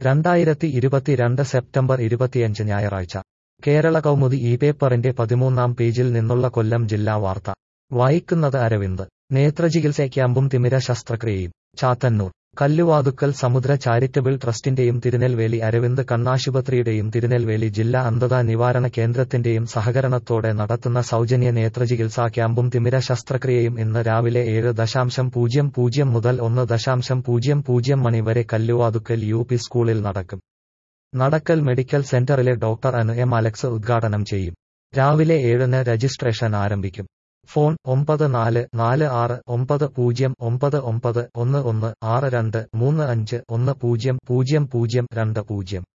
രണ്ടായിരത്തി ഇരുപത്തിരണ്ട് സെപ്റ്റംബർ ഇരുപത്തിയഞ്ച് ഞായറാഴ്ച കേരള കൗമുദി ഈ പേപ്പറിന്റെ പതിമൂന്നാം പേജിൽ നിന്നുള്ള കൊല്ലം ജില്ലാ വാർത്ത വായിക്കുന്നത് അരവിന്ദ് നേത്രചികിത്സ ക്യാമ്പും തിമിര ശസ്ത്രക്രിയയും ചാത്തന്നൂർ കല്ലുവാതുക്കൽ സമുദ്ര ചാരിറ്റബിൾ ട്രസ്റ്റിന്റെയും തിരുനെൽവേലി അരവിന്ദ് കണ്ണാശുപത്രിയുടെയും തിരുനെൽവേലി ജില്ലാ അന്ധതാ നിവാരണ കേന്ദ്രത്തിന്റെയും സഹകരണത്തോടെ നടത്തുന്ന സൗജന്യ നേത്രചികിത്സാ ക്യാമ്പും തിമിര ശസ്ത്രക്രിയയും ഇന്ന് രാവിലെ ഏഴ് ദശാംശം പൂജ്യം പൂജ്യം മുതൽ ഒന്ന് ദശാംശം പൂജ്യം പൂജ്യം മണി വരെ കല്ലുവാതുക്കൽ യു പി സ്കൂളിൽ നടക്കും നടക്കൽ മെഡിക്കൽ സെന്ററിലെ ഡോക്ടർ അനു എം അലക്സ് ഉദ്ഘാടനം ചെയ്യും രാവിലെ ഏഴിന് രജിസ്ട്രേഷൻ ആരംഭിക്കും ഫോൺ ഒമ്പത് നാല് നാല് ആറ് ഒമ്പത് പൂജ്യം ഒമ്പത് ഒമ്പത് ഒന്ന് ഒന്ന് ആറ് രണ്ട് മൂന്ന് അഞ്ച് ഒന്ന് പൂജ്യം പൂജ്യം പൂജ്യം രണ്ട് പൂജ്യം